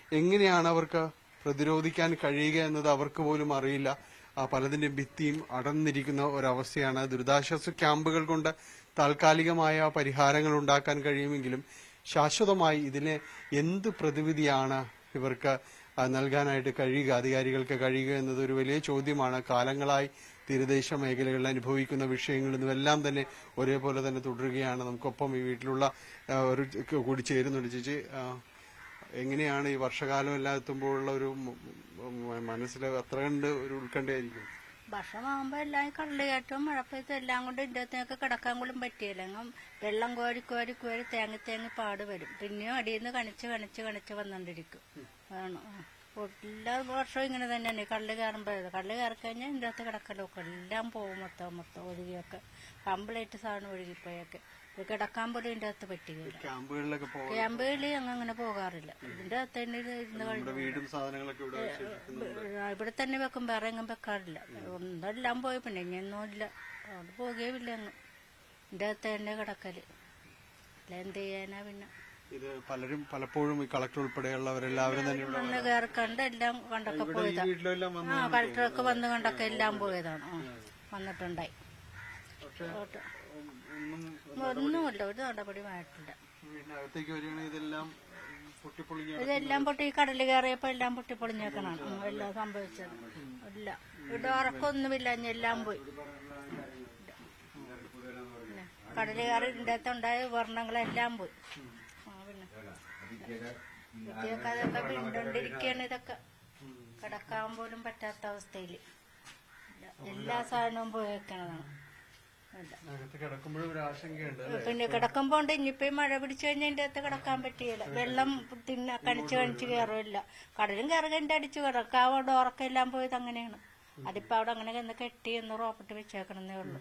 എങ്ങനെയാണ് അവർക്ക് പ്രതിരോധിക്കാൻ കഴിയുക എന്നത് അവർക്ക് പോലും അറിയില്ല ആ, പലതിന്റെ ഭിത്തിയും അടർന്നിരിക്കുന്ന ഒരവസ്ഥയാണ് ദുരിതാശ്വാസ ക്യാമ്പുകൾ കൊണ്ട് താൽക്കാലികമായ പരിഹാരങ്ങൾ ഉണ്ടാക്കാൻ കഴിയുമെങ്കിലും ശാശ്വതമായി ഇതിന് എന്ത് പ്രതിവിധിയാണ് ഇവർക്ക് ആ, നൽകാനായിട്ട് കഴിയുക അധികാരികൾക്ക് കഴിയുക എന്നത് ഒരു വലിയ ചോദ്യമാണ് കാലങ്ങളായി തീരദേശ മേഖലകളിൽ അനുഭവിക്കുന്ന വിഷയങ്ങൾ ഇതുമെല്ലാം തന്നെ ഒരേപോലെ തന്നെ തുടരുകയാണ് നമുക്കൊപ്പം ഈ വീട്ടിലുള്ള ആ, ഒരു കൂടി ചേരുന്നുണ്ട് ചേച്ചി ആ, എങ്ങനെയാണ് ഈ വർഷകാലം എല്ലാം എത്തുമ്പോഴുള്ള ഒരു മ- മ- മനസ്സിൽ അത്ര കണ്ട് ഒരു ഉത്കണ്ഠയായിരിക്കും ഭക്ഷണമാകുമ്പോൾ എല്ലാം കള്ളിയായിട്ടും മഴപ്പയത്തും എല്ലാം കൊണ്ട് ഇതിൻ്റെ അകത്തൊക്കെ കിടക്കാൻ പോലും പറ്റിയില്ല അങ്ങ് വെള്ളം കോരി കോരി കോരി തേങ്ങി തേങ്ങി പാട് വരും പിന്നെയും അടിയിൽ നിന്ന് കണിച്ച് കണിച്ച് കണിച്ച് വന്നുകൊണ്ടിരിക്കും ആണ് ആ. എല്ലാ വർഷവും ഇങ്ങനെ തന്നെയാണ് കള്ളി കയറുമ്പോൾ കള്ളി കയറി കഴിഞ്ഞാൽ ഇതിൻ്റെ അകത്ത് കിടക്കലൊക്കെ എല്ലാം പോകും മൊത്തം മൊത്തം ഒഴുകിയൊക്കെ കംപ്ലീറ്റ് സാധനം ഒഴുകിപ്പോയൊക്കെ ഇത് കിടക്കാൻ പോലും ഇതിൻ്റെ അകത്ത് പറ്റുകയില്ല ക്യാമ്പുകളിലൊക്കെ പോകാൻ ക്യാമ്പുകളിൽ അങ്ങ് അങ്ങനെ പോകാറില്ല ഇതിൻ്റെ അകത്ത് തന്നെ ഇത് ഇരുന്ന് കഴിഞ്ഞു നമ്മുടെ വീടും സാധനങ്ങളൊക്കെ ഇവിടെ വെച്ചിരിക്കുന്നു. ഇവിടെ തന്നെ വെക്കും വേറെ എങ്ങും വെക്കാറില്ല ഒന്നെല്ലാം പോയി പിന്നെ ഇനിയൊന്നുമില്ല അവിടെ പോകുകയുമില്ല അങ്ങ് എൻ്റെ അകത്ത് തന്നെ കിടക്കല് അല്ല എന്ത് ചെയ്യാനാ പിന്നെ ഇത് പലരും പലപ്പോഴും ഈ കളക്ടർ ഉൾപ്പെടെയുള്ളവരെല്ലാവരും തന്നെ ഇവിടെ വന്ന് കയറി കണ്ട് എല്ലാം കണ്ടൊക്കെ പോയതാ വീട്ടിലെല്ലാം വന്ന് ആ കളക്ടറൊക്കെ വന്ന് കണ്ടൊക്കെ എല്ലാം പോയതാണ് ആ വന്നിട്ടുണ്ടായി ഓട്ട്. ഒന്നുമില്ല ഒരു നടപടിയുമായിട്ടില്ല വീടിനകത്തേക്ക് വരികയാണെങ്കിൽ ഇതെല്ലാം പൊട്ടിപ്പൊളിഞ്ഞ ഇതെല്ലാം പൊട്ടി ഈ കടൽ കയറിയപ്പോ എല്ലാം പൊട്ടിപ്പൊളിഞ്ഞേക്കണം ഉം, എല്ലാം സംഭവിച്ചത് ഇല്ല ഇവിടെ ഉറക്കൊന്നുമില്ല ഇനി എല്ലാം പോയി പിന്നെ കടൽ കയറി ഇതിൻ്റെ അകത്തുണ്ടായ വർണ്ണങ്ങളെല്ലാം പോയി ആ പിന്നെ ഇതൊക്കെ അതൊക്കെ വീണ്ടോണ്ടിരിക്കുകയാണ് ഇതൊക്കെ കിടക്കാൻ പോലും പറ്റാത്ത അവസ്ഥയില് ഇല്ല. എല്ലാ സാധനവും പോയേക്കണതാണ് ഇല്ല അകത്ത് കിടക്കുമ്പോഴും ഒരു ആശങ്കയുണ്ട് പിന്നെ കിടക്കുമ്പോ ഉണ്ട് ഇനിയിപ്പോ ഈ മഴ പിടിച്ചു കഴിഞ്ഞാൽ ഇതിന്റെ അകത്ത് കിടക്കാൻ പറ്റിയില്ല വെള്ളം തിന്ന കണിച്ച് കണിച്ച് കയറില്ല കടലും കയറുക എന്റെ അടിച്ചു കിടക്കാവോ ഡോറൊക്കെ എല്ലാം പോയത് അങ്ങനെയാണ് അതിപ്പോ അവിടെ അങ്ങനെ ഒന്ന് കെട്ടി ഒന്ന് റോപ്പിട്ട് വെച്ചേക്കണമെന്നേ ഉള്ളൂ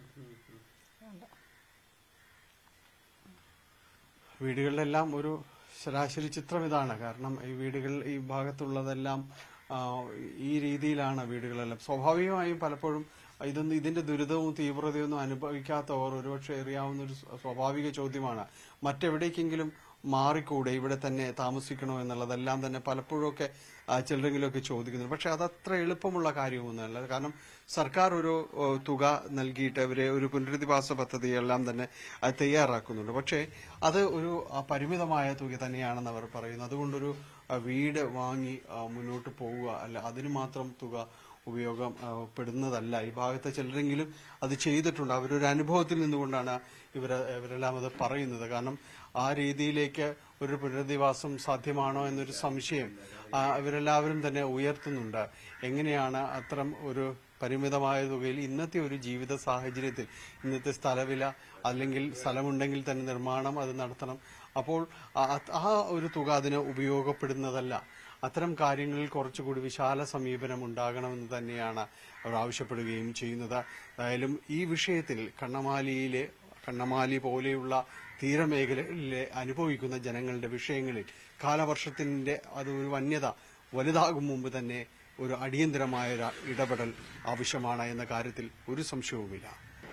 വീടുകളിലെല്ലാം ഒരു ശരാശരി ചിത്രം ഇതാണ് കാരണം ഈ വീടുകൾ ഈ ഭാഗത്തുള്ളതെല്ലാം ആ, ഈ രീതിയിലാണ് വീടുകളെല്ലാം സ്വാഭാവികമായും പലപ്പോഴും ഇതൊന്നും ഇതിന്റെ ദുരിതവും തീവ്രതയൊന്നും അനുഭവിക്കാത്തവർ ഒരുപക്ഷെ അറിയാവുന്ന ഒരു സ്വ- സ്വാഭാവിക ചോദ്യമാണ് മറ്റെവിടേക്കെങ്കിലും മാറിക്കൂടെ ഇവിടെ തന്നെ താമസിക്കണോ എന്നുള്ളതെല്ലാം തന്നെ പലപ്പോഴൊക്കെ ആ, ചിലരെങ്കിലുമൊക്കെ ചോദിക്കുന്നു പക്ഷെ അതത്ര എളുപ്പമുള്ള കാര്യമൊന്നുമല്ല കാരണം സർക്കാർ ഒരു ഓ, തുക നൽകിയിട്ട് അവരെ ഒരു പുനരധിവാസ പദ്ധതി എല്ലാം തന്നെ അത് തയ്യാറാക്കുന്നുണ്ട് പക്ഷേ അത് ഒരു ആ, പരിമിതമായ തുക തന്നെയാണെന്ന് അവർ പറയുന്നു അതുകൊണ്ടൊരു ആ, വീട് വാങ്ങി ആ, മുന്നോട്ട് പോവുക അല്ല അതിന് മാത്രം തുക ഉപയോഗം ആ, പെടുന്നതല്ല ഈ ഭാഗത്തെ ചിലരെങ്കിലും അത് ചെയ്തിട്ടുണ്ട് അവരൊരു അനുഭവത്തിൽ നിന്നുകൊണ്ടാണ് ഇവർ ഇവരെല്ലാം അത് പറയുന്നത് കാരണം ആ രീതിയിലേക്ക് ഒരു പുനരധിവാസം സാധ്യമാണോ എന്നൊരു സംശയം ആ, ഇവരെല്ലാവരും തന്നെ ഉയർത്തുന്നുണ്ട് എങ്ങനെയാണ് അത്തരം ഒരു പരിമിതമായ തുകയിൽ ഇന്നത്തെ ഒരു ജീവിത സാഹചര്യത്തിൽ ഇന്നത്തെ സ്ഥലവില അല്ലെങ്കിൽ സ്ഥലമുണ്ടെങ്കിൽ തന്നെ നിർമ്മാണം അത് നടത്തണം അപ്പോൾ ആ- ആ ഒരു തുക അതിന് ഉപയോഗപ്പെടുന്നതല്ല അത്തരം കാര്യങ്ങളിൽ കുറച്ചുകൂടി വിശാല സമീപനം ഉണ്ടാകണമെന്ന് തന്നെയാണ് അവർ ആവശ്യപ്പെടുകയും ചെയ്യുന്നത് ഏതായാലും ഈ വിഷയത്തിൽ കണ്ണമാലിയിലെ കണ്ണമാലി പോലെയുള്ള തീരമേഖലയിലെ അനുഭവിക്കുന്ന ജനങ്ങളുടെ വിഷയങ്ങളിൽ കാലവർഷത്തിന്റെ അത് ഒരു വന്യത വലുതാകും മുമ്പ് തന്നെ ഒരു അടിയന്തരമായ ഒരു ഇടപെടൽ ആവശ്യമാണ് എന്ന കാര്യത്തിൽ ഒരു സംശയവുമില്ല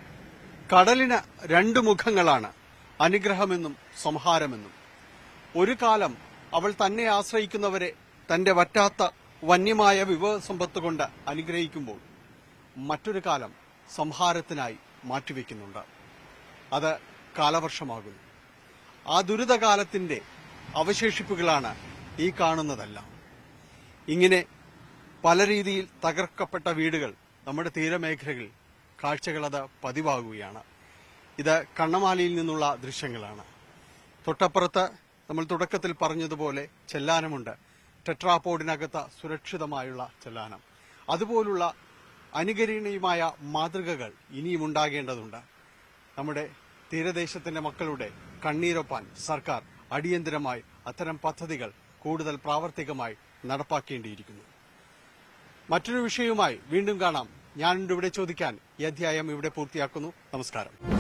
കടലിന് രണ്ട് മുഖങ്ങളാണ് അനുഗ്രഹമെന്നും സംഹാരമെന്നും ഒരു കാലം അവൾ തന്നെ ആശ്രയിക്കുന്നവരെ തന്റെ വറ്റാത്ത വന്യമായ വിഭവസമ്പത്ത് കൊണ്ട് അനുഗ്രഹിക്കുമ്പോൾ മറ്റൊരു കാലം സംഹാരത്തിനായി മാറ്റിവെക്കുന്നുണ്ട് അത് കാലവർഷമാകുന്നു ആ ദുരിതകാലത്തിന്റെ അവശേഷിപ്പുകളാണ് ഈ കാണുന്നതെല്ലാം ഇങ്ങനെ പല രീതിയിൽ തകർക്കപ്പെട്ട വീടുകൾ നമ്മുടെ തീരമേഖലകളിൽ കാഴ്ചകൾ അത് പതിവാകുകയാണ് ഇത് കണ്ണമാലിയിൽ നിന്നുള്ള ദൃശ്യങ്ങളാണ് തൊട്ടപ്പുറത്ത് നമ്മൾ തുടക്കത്തിൽ പറഞ്ഞതുപോലെ ചെല്ലാനമുണ്ട് ടെട്രാപോഡിനകത്ത് സുരക്ഷിതമായുള്ള ചെല്ലാനം അതുപോലുള്ള അനുകരണീയമായ മാതൃകകൾ ഇനിയും ഉണ്ടാകേണ്ടതുണ്ട് നമ്മുടെ തീരദേശത്തിന്റെ മക്കളുടെ കണ്ണീരൊപ്പാൻ സർക്കാർ അടിയന്തരമായി അത്തരം പദ്ധതികൾ കൂടുതൽ പ്രാവർത്തികമായി നടപ്പാക്കേണ്ടിയിരിക്കുന്നു മറ്റൊരു വിഷയവുമായി വീണ്ടും കാണാം ഞാനുണ്ട് ഇവിടെ ചോദിക്കാൻ ഈ അധ്യായം ഇവിടെ പൂർത്തിയാക്കുന്നു നമസ്കാരം